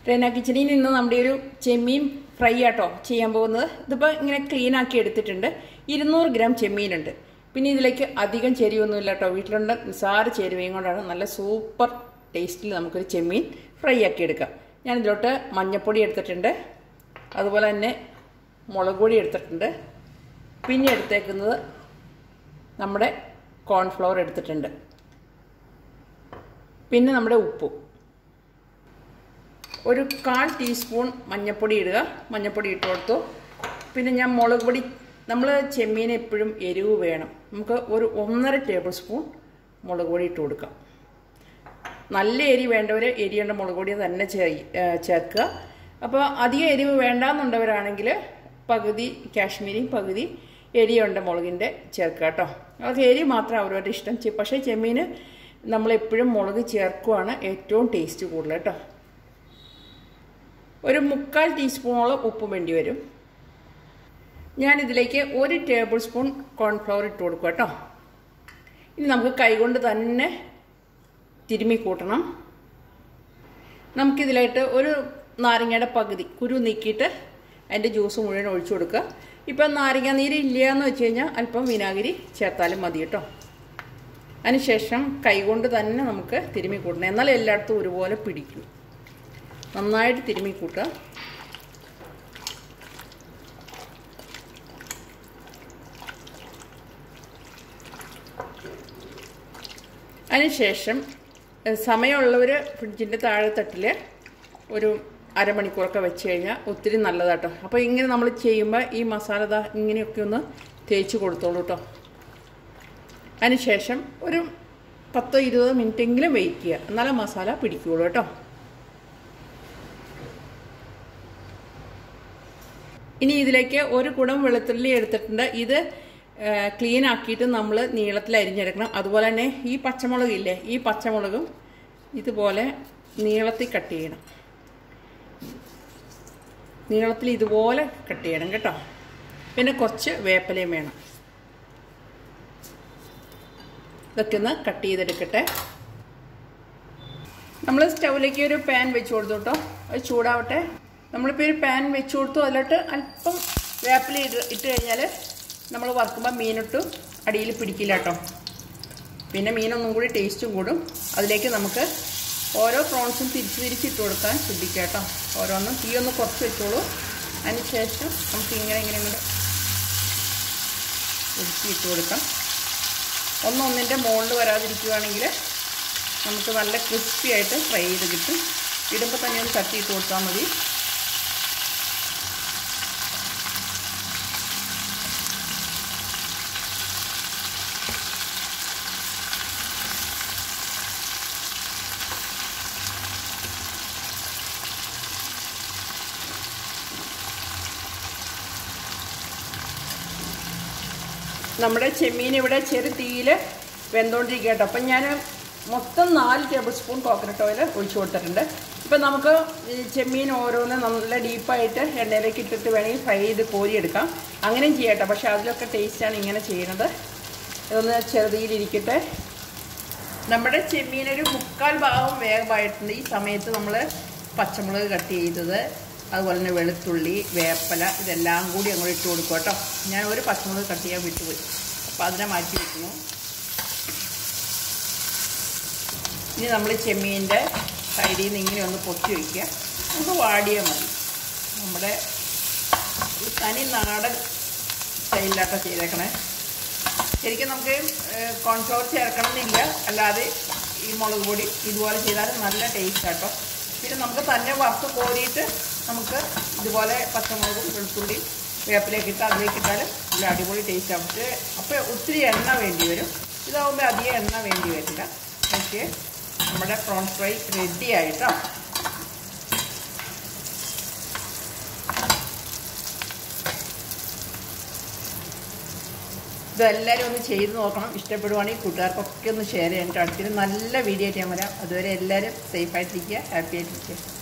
റെന കിച്ചണിൽ നിന്ന് നമ്മുടെ ഒരു ചെമ്മീൻ ഫ്രൈ ആട്ടോ ചെയ്യാൻ പോകുന്നത് ഇതിപ്പോൾ ഇങ്ങനെ ക്ലീൻ ആക്കി എടുത്തിട്ടുണ്ട് ഇരുന്നൂറ് ഗ്രാം ചെമ്മീനുണ്ട് പിന്നെ ഇതിലേക്ക് അധികം ചേരുവൊന്നുമില്ല കേട്ടോ വീട്ടിലുണ്ട് നിസ്സാര ചേരുവയും കൊണ്ടാണ് നല്ല സൂപ്പർ ടേസ്റ്റിൽ നമുക്കൊരു ചെമ്മീൻ ഫ്രൈ ആക്കി എടുക്കാം ഞാൻ ഇതിലോട്ട് മഞ്ഞൾപ്പൊടി എടുത്തിട്ടുണ്ട് അതുപോലെ തന്നെ മുളക് പൊടി എടുത്തിട്ടുണ്ട് പിന്നെ എടുത്തേക്കുന്നത് നമ്മുടെ കോൺഫ്ലവർ എടുത്തിട്ടുണ്ട് പിന്നെ നമ്മുടെ ഉപ്പും ഒരു കാൽ ടീസ്പൂൺ മഞ്ഞൾപ്പൊടി ഇടുക മഞ്ഞൾപ്പൊടി ഇട്ട് കൊടുത്തു പിന്നെ ഞാൻ മുളക് പൊടി നമ്മൾ ചെമ്മീൻ എപ്പോഴും എരിവ് വേണം നമുക്ക് ഒരു ഒന്നര ടേബിൾ സ്പൂൺ മുളക് പൊടി ഇട്ട് കൊടുക്കാം നല്ല എരി വേണ്ടവർ എരിയേണ്ട മുളക് പൊടി തന്നെ ചേർക്കുക അപ്പോൾ അധികം എരിവ് വേണ്ടാന്നുണ്ടവരാണെങ്കിൽ പകുതി കാശ്മീരിയും പകുതി എരിയുണ്ട മുളകിൻ്റെ ചേർക്കുക കേട്ടോ അതൊക്കെ എരി മാത്രം അവരവരുടെ ഇഷ്ടം പക്ഷേ ചെമ്മീൻ നമ്മളെപ്പോഴും മുളക് ചേർക്കുവാണ് ഏറ്റവും ടേസ്റ്റ് കൂടുതൽ കേട്ടോ ഒരു മുക്കാൽ ടീസ്പൂണോളം ഉപ്പ് വേണ്ടി വരും ഞാൻ ഇതിലേക്ക് ഒരു ടേബിൾ സ്പൂൺ കോൺഫ്ലവർ ഇട്ട് കൊടുക്കുക കേട്ടോ ഇനി നമുക്ക് കൈകൊണ്ട് തന്നെ തിരുമ്മി കൂട്ടണം നമുക്കിതിലായിട്ട് ഒരു നാരങ്ങയുടെ പകുതി കുരു നീക്കിയിട്ട് അതിൻ്റെ ജ്യൂസ് മുഴുവൻ ഒഴിച്ചു കൊടുക്കുക ഇപ്പം നാരങ്ങ നീര് ഇല്ല എന്ന് വെച്ച് കഴിഞ്ഞാൽ അല്പം വിനാഗിരി ചേർത്താലും മതി കേട്ടോ അതിനുശേഷം കൈകൊണ്ട് തന്നെ നമുക്ക് തിരുമ്മി കൂട്ടണം എന്നാൽ എല്ലായിടത്തും ഒരുപോലെ പിടിക്കും നന്നായിട്ട് തിരുമ്മി കൂട്ടുക അതിനുശേഷം സമയമുള്ളവർ ഫ്രിഡ്ജിൻ്റെ താഴെ തട്ടിൽ ഒരു അരമണിക്കൂറൊക്കെ വെച്ച് കഴിഞ്ഞാൽ ഒത്തിരി നല്ലതാട്ടോ അപ്പോൾ ഇങ്ങനെ നമ്മൾ ചെയ്യുമ്പോൾ ഈ മസാല ദാ ഇങ്ങനെയൊക്കെ ഒന്ന് തേച്ച് കൊടുത്തോളൂ കേട്ടോ അതിനുശേഷം ഒരു പത്തോ ഇരുപതോ മിനിറ്റെങ്കിലും വെയിറ്റ് ചെയ്യുക എന്നാലേ മസാല പിടിക്കുകയുള്ളൂ കേട്ടോ ഇനി ഇതിലേക്ക് ഒരു കുടം വെളുത്തുള്ളി എടുത്തിട്ടുണ്ട് ഇത് ക്ലീൻ ആക്കിയിട്ട് നമ്മൾ നീളത്തിൽ അരിഞ്ഞെടുക്കണം അതുപോലെ തന്നെ ഈ പച്ചമുളകില്ലേ ഈ പച്ചമുളകും ഇതുപോലെ നീളത്തിൽ കട്ട് ചെയ്യണം നീളത്തിൽ ഇതുപോലെ കട്ട് ചെയ്യണം കേട്ടോ പിന്നെ കുറച്ച് വേപ്പലയും വേണം ഇതൊക്കെ ഒന്ന് കട്ട് ചെയ്തെടുക്കട്ടെ നമ്മൾ സ്റ്റൗവിലേക്ക് ഒരു പാൻ വെച്ച് കൊടുത്തു കേട്ടോ അത് ചൂടാവട്ടെ നമ്മളിപ്പോൾ ഒരു പാൻ വെച്ച് കൊടുത്തു അതിലോട്ട് അല്പം വേപ്പില ഇട്ട് ഇട്ട് കഴിഞ്ഞാൽ നമ്മൾ വറുക്കുമ്പോൾ മീനിട്ട് അടിയിൽ പിടിക്കില്ല കേട്ടോ പിന്നെ മീനൊന്നും കൂടി ടേസ്റ്റും കൂടും അതിലേക്ക് നമുക്ക് ഓരോ പ്രോൺസും തിരിച്ച് തിരിച്ചിട്ട് കൊടുക്കാൻ ശ്രദ്ധിക്കുക കേട്ടോ ഓരോന്നും തീ ഒന്ന് കുറച്ച് വെച്ചോളൂ അതിന് ശേഷം നമുക്ക് ഇങ്ങനെ ഇങ്ങനെ ഇങ്ങനെ ഒതുക്കിയിട്ട് കൊടുക്കാം ഒന്നൊന്നിൻ്റെ മുകളിൽ വരാതിരിക്കുകയാണെങ്കിൽ നമുക്ക് നല്ല ക്രിസ്പി ആയിട്ട് ഫ്രൈ ചെയ്ത് കിട്ടും ഇടുമ്പോൾ തന്നെ ഒന്ന് തട്ടിയിട്ട് കൊടുത്താൽ മതി നമ്മുടെ ചെമ്മീൻ ഇവിടെ ചെറു തീയിൽ വെന്തുകൊണ്ടിരിക്കുക കേട്ടോ അപ്പം ഞാൻ മൊത്തം നാല് ടേബിൾ സ്പൂൺ കോക്കനട്ട് ഓയിൽ ഒഴിച്ചു കൊടുത്തിട്ടുണ്ട് ഇപ്പം നമുക്ക് ഈ ചെമ്മീൻ ഓരോന്ന് നല്ല ഡീപ്പായിട്ട് എണ്ണയിലേക്ക് ഇട്ടിട്ട് വേണമെങ്കിൽ ഫ്രൈ ചെയ്ത് കോരിയെടുക്കാം അങ്ങനെയും ചെയ്യട്ടെ പക്ഷേ അതിലൊക്കെ ടേസ്റ്റാണ് ഇങ്ങനെ ചെയ്യുന്നത് ഇതൊന്ന് ചെറുതിയിലിരിക്കട്ടെ നമ്മുടെ ചെമ്മീനൊരു മുക്കാൽ ഭാഗം വേഗമായിട്ടുണ്ട് ഈ സമയത്ത് നമ്മൾ പച്ചമുളക് കട്ട് ചെയ്തത് അതുപോലെ തന്നെ വെളുത്തുള്ളി വേപ്പല ഇതെല്ലാം കൂടി അങ്ങോട്ട് ഇട്ട് കൊടുക്കും കേട്ടോ ഞാൻ ഒരു പച്ചമുളക് കട്ട് ചെയ്യാൻ വിട്ടുപോയി അപ്പോൾ അതിനെ മാറ്റി വെക്കുന്നു ഇനി നമ്മൾ ചെമ്മീൻ്റെ സൈഡിൽ നിന്ന് ഇങ്ങനെ ഒന്ന് പൊത്തി വയ്ക്കുക നമുക്ക് വാടിയാൽ മതി നമ്മുടെ തനി നാടൻ സ്റ്റൈലിലാട്ടോ ചെയ്തേക്കണേ ശരിക്കും നമുക്ക് കോൺഫ്ലവർ ചേർക്കണം എന്നില്ല അല്ലാതെ ഈ മുളക് പൊടി ഇതുപോലെ ചെയ്താൽ നല്ല ടേസ്റ്റ് ആട്ടോ പിന്നെ നമുക്ക് തന്നെ വറുത്ത് കോരിയിട്ട് നമുക്ക് ഇതുപോലെ പച്ചമുളകും വെളുത്തുള്ളിയും വേപ്പിലേക്ക് ഇട്ട് അതിലേക്ക് ഇട്ടാൽ നല്ല അടിപൊളി ടേസ്റ്റ് ആവും പക്ഷേ അപ്പോൾ ഒത്തിരി എണ്ണ വേണ്ടി വരും ഇതാവുമ്പോൾ അധികം എണ്ണ വേണ്ടി വരില്ല ഓക്കെ നമ്മുടെ പ്രോൺ ഫ്രൈ റെഡി ആയിട്ടോ ഇതെല്ലാവരും ഒന്ന് ചെയ്ത് നോക്കണം ഇഷ്ടപ്പെടുവാണെങ്കിൽ കൂട്ടുകാർക്കൊക്കെ ഒന്ന് ഷെയർ ചെയ്യാൻ അടുത്തൊരു നല്ല വീഡിയോ ആയിട്ട് ഞാൻ വരാം അതുവരെ എല്ലാവരും സേഫായിട്ടിരിക്കുക ഹാപ്പി ആയിട്ടിരിക്കുക